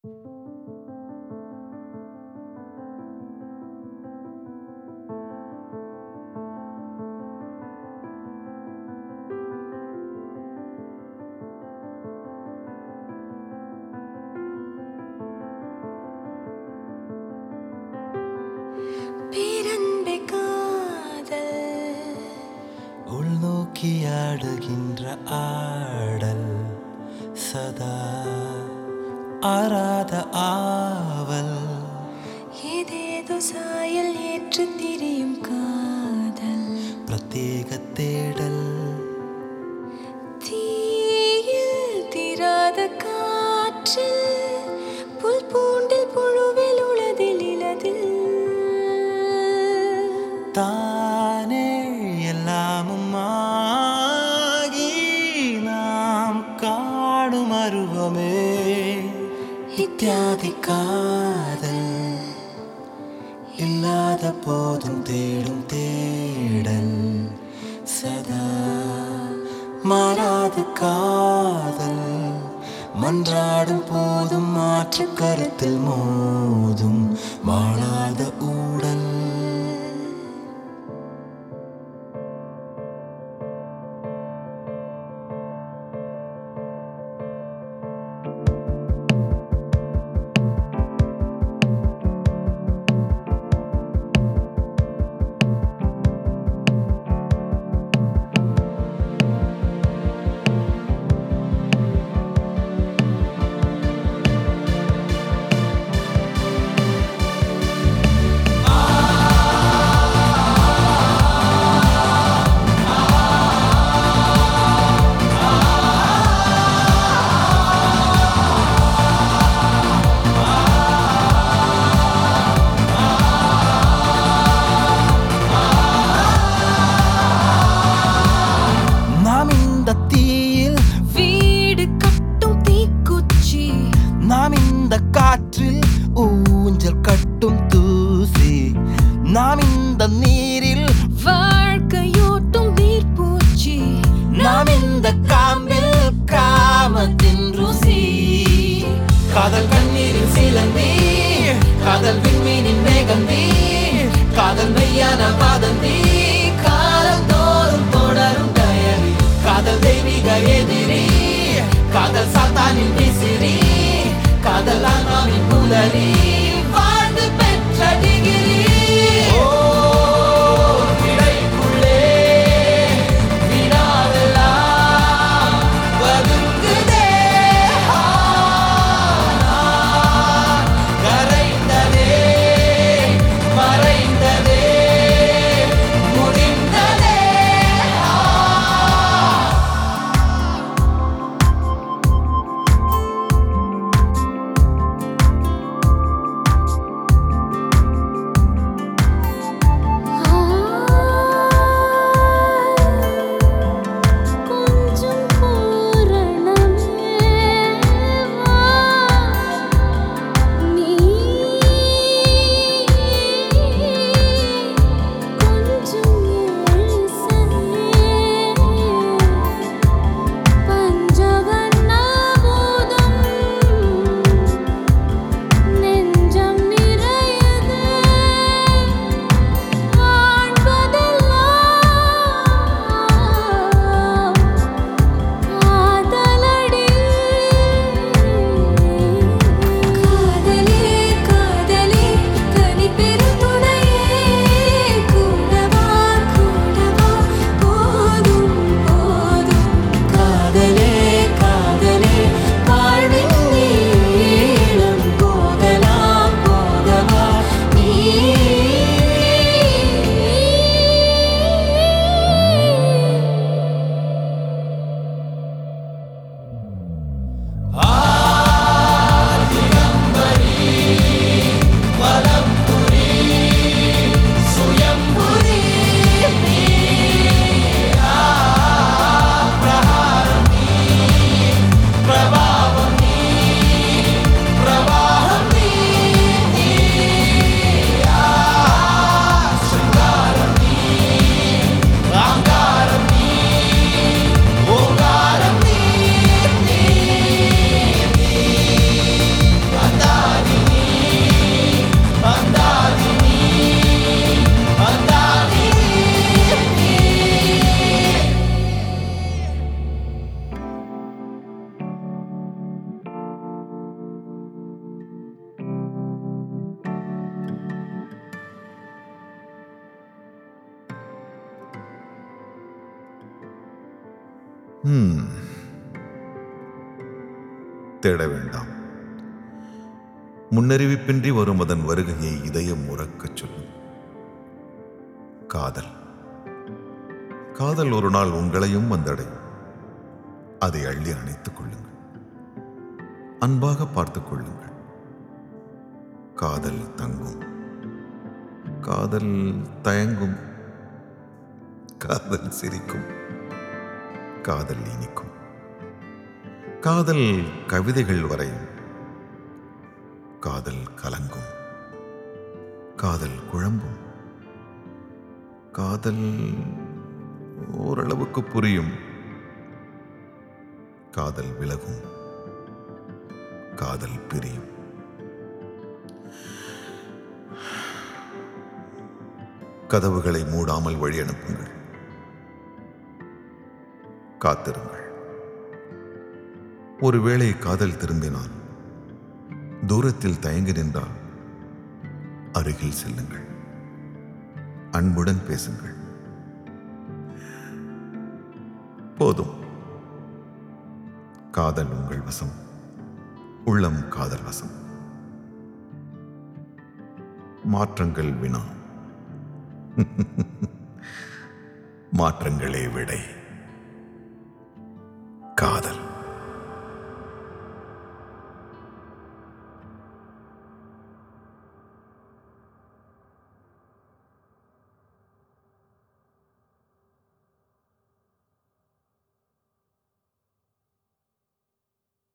பேரன்பே காதல் உள்நோக்கி ஆடுகின்ற ஆடல் சதா ஆராத ஆவல் ஏதேதோ சாயல் ஏற்று திரியும் காதல் பிரத்யேக தேடல் தீயில் தீராத காற்றில் புல் பூண்டில் புழுவில் உளதில் இலதில் தானே எல்லாமும் ஆகி நாம் காணும் அருவமே இத்தியாதி காதல் இல்லாத போதும் தேடும் தேடல் சதா மாறாத காதல் மன்றாடும் போதும் மாற்று கருத்தில் மோதும் வாழாத ஊடல் நாம் இந்த தீயில் வீடு கட்டும் தீக்குச்சி நாம் இந்த காற்றில் ஊஞ்சல் கட்டும் தூசி நாம் இந்த நீரில் வாழ்க்கையோட்டும் நீர்ப்பூச்சி நாம் இந்த காம்பில் காமத்தின் ருசி காதல் கண்ணீரில் சிலந்தி காதல் விண்மீனின் மேகந்தி காதல் மெய்யான பாதந்தி காலம் தோறும் தொடரும் டயரி காதல் தெய்வீக எதிரி காதல் சாத்தானின் விசிறி காதல் ஆன்மாவின் புலரி வாழ்ந்து பெற்ற டிகிரி கிடைக்குள்ளே வினாவெல்லாம் பதுங்குதே ஆனால் கரைந்ததே மறைந்ததே முடிந்ததே தேட வேண்டாம் முன்னறிவிப்பின்றி வரும் அதன் வருகையை இதயம் உறக்கச் சொல்லும் காதல் காதல் ஒரு நாள் உங்களையும் வந்தடையும் அதை அள்ளி அணைத்துக் கொள்ளுங்கள் அன்பாக பார்த்துக் கொள்ளுங்கள் காதல் தங்கும் காதல் தயங்கும் காதல் சிரிக்கும் காதல் இனிக்கும் காதல் கவிதைகள் வரையும் காதல் கலங்கும் காதல் குழம்பும் காதல் ஓரளவுக்கு புரியும் காதல் விலகும் காதல் பிரியும் கதவுகளை மூடாமல் வழி அனுப்புங்கள் காத்திருங்கள் ஒருவேளை காதல் திரும்பினால் தூரத்தில் தயங்கி நின்றால் அருகில் செல்லுங்கள் அன்புடன் பேசுங்கள் போதும் காதல் உங்கள் வசம் உள்ளம் காதல் வசம் மாற்றங்கள் வினா மாற்றங்களே விடை காதல்